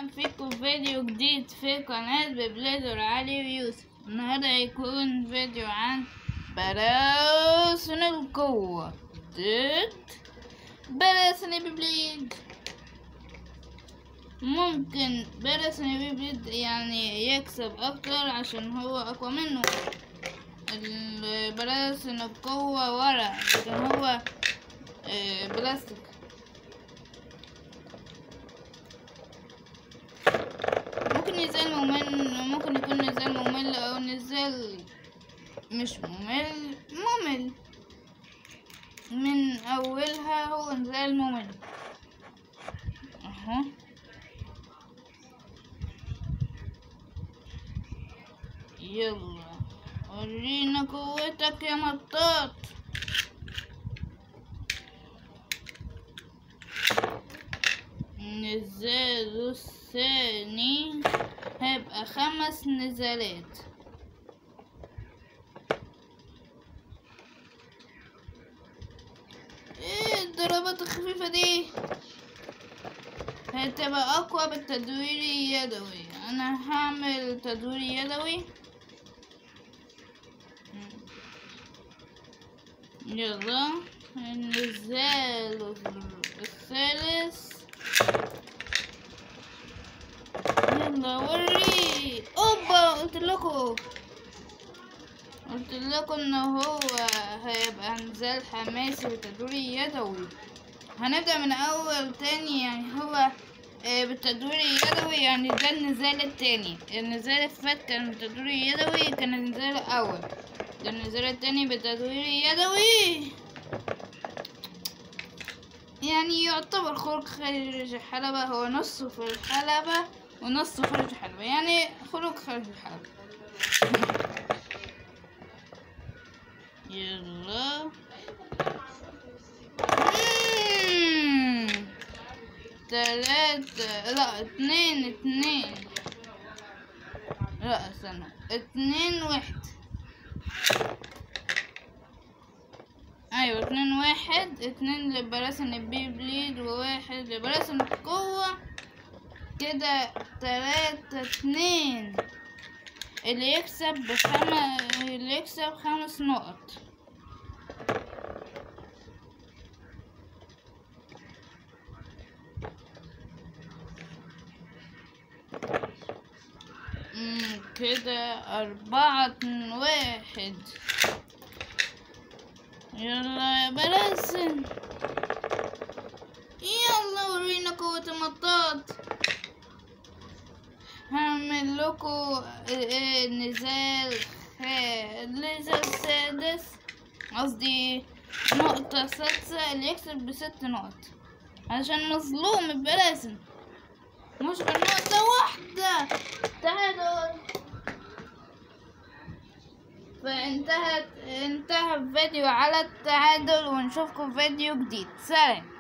اهلا فيكم في فيديو جديد في قناة ببلادر علي ويوسف النهاردة هيكون فيديو عن براثن القوة ضد براثن ببليد ممكن براثن ببليد يعني يكسب اكتر عشان هو اقوى منه البراثن القوة ورا لكن هو آه، بلاستيك ممكن نزال ممل ممكن يكون نزال ممل او نزال مش ممل ممل من اولها هو نزال ممل اهو يلا ورينا قوتك يا مطاط نزال الثاني هيبقى خمس نزالات ايه الضربات الخفيفة دي هتبقى اقوى بالتدوير اليدوي انا هعمل تدوير يدوي يلا النزال الثالث يلا وري اوبا قلت لكم قلت لكم ان هو هيبقى نزال حماسي وتدوير يدوي هنبدأ من اول تاني يعني هو آه، بالتدوير اليدوي يعني ده النزال التاني النزال اللي فات كان بالتدوير اليدوي كان النزال الاول ده النزال التاني بالتدوير اليدوي يعني يعتبر خروج خارج الحلبة هو نصه في الحلبة ونصه خارج الحلبة يعني خروج خارج الحلبة يلا مم. تلاتة لا اتنين اتنين لا استنى اتنين واحد ايوه اتنين واحد اتنين لبراسن البي بليد وواحد لبراسن القوة كده تلاتة اتنين اللي يكسب بخم... اللي يكسب خمس نقط مم، كده أربعة اتنين واحد يلا يا بلاسن يلا ورينا قوة المطاط هعمل لكم نزال النزال السادس قصدي نقطة سادسة اللي يكسب بست نقط عشان مظلوم البلاسن مش غير نقطة واحدة تعادل فانتهت انتهى الفيديو على التعادل ونشوفكم في فيديو جديد سلام